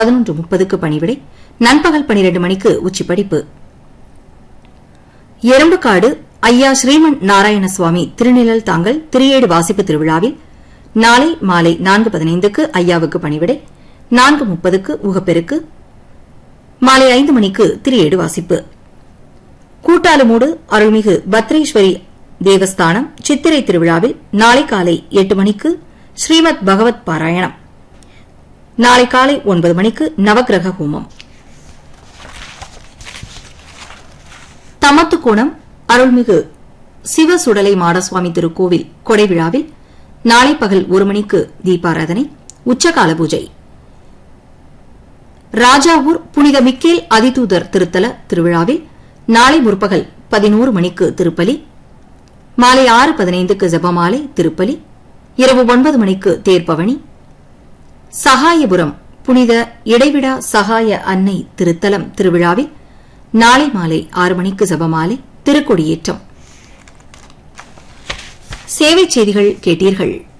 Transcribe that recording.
பதினொன்று முப்பதுக்கு பணிவிடை நண்பகல் பனிரெண்டு மணிக்கு உச்சி படிப்பு எறும்புக்காடு ஐயா ஸ்ரீமன் நாராயண சுவாமி திருநிழல் தாங்கல் திரியேடு வாசிப்பு திருவிழாவில் நாளை மாலை நான்கு பதினைந்துக்கு ஐயாவுக்கு பணிவிடை நான்கு முப்பதுக்கு உகப்பெருக்கு மாலை ஐந்து மணிக்கு திரியேடு வாசிப்பு கூட்டாலுமூடு அருள்மிகு பத்ரேஸ்வரி தேவஸ்தானம் சித்திரை திருவிழாவில் நாளை காலை எட்டு மணிக்கு ஸ்ரீமத் பகவத் பாராயணம் நாளை காலை ஒன்பது மணிக்கு நவக்கிரக ஹோமம் தமத்துக்கோணம் அருள்மிகு சிவசுடலை மாடசுவாமி திருக்கோவில் கொடை விழாவில் நாளை பகல் ஒரு மணிக்கு தீபாராதனை உச்சகால பூஜை ராஜாவூர் புனித மிக்கேல் அதிதூதர் திருத்தல திருவிழாவில் நாளை முற்பகல் பதினோரு மணிக்கு திருப்பலி மாலை ஆறு பதினைந்துக்கு ஜபமாலை திருப்பலி இரவு ஒன்பது மணிக்கு தேர்ப்பவனி சகாயபுரம் புனித இடைவிடா சகாய அன்னை திருத்தலம் திருவிழாவில் நாளை மாலை ஆறு மணிக்கு ஜபமாலை திருக்கொடியேற்றம் சேவைச் செய்திகள் கேட்டீர்கள்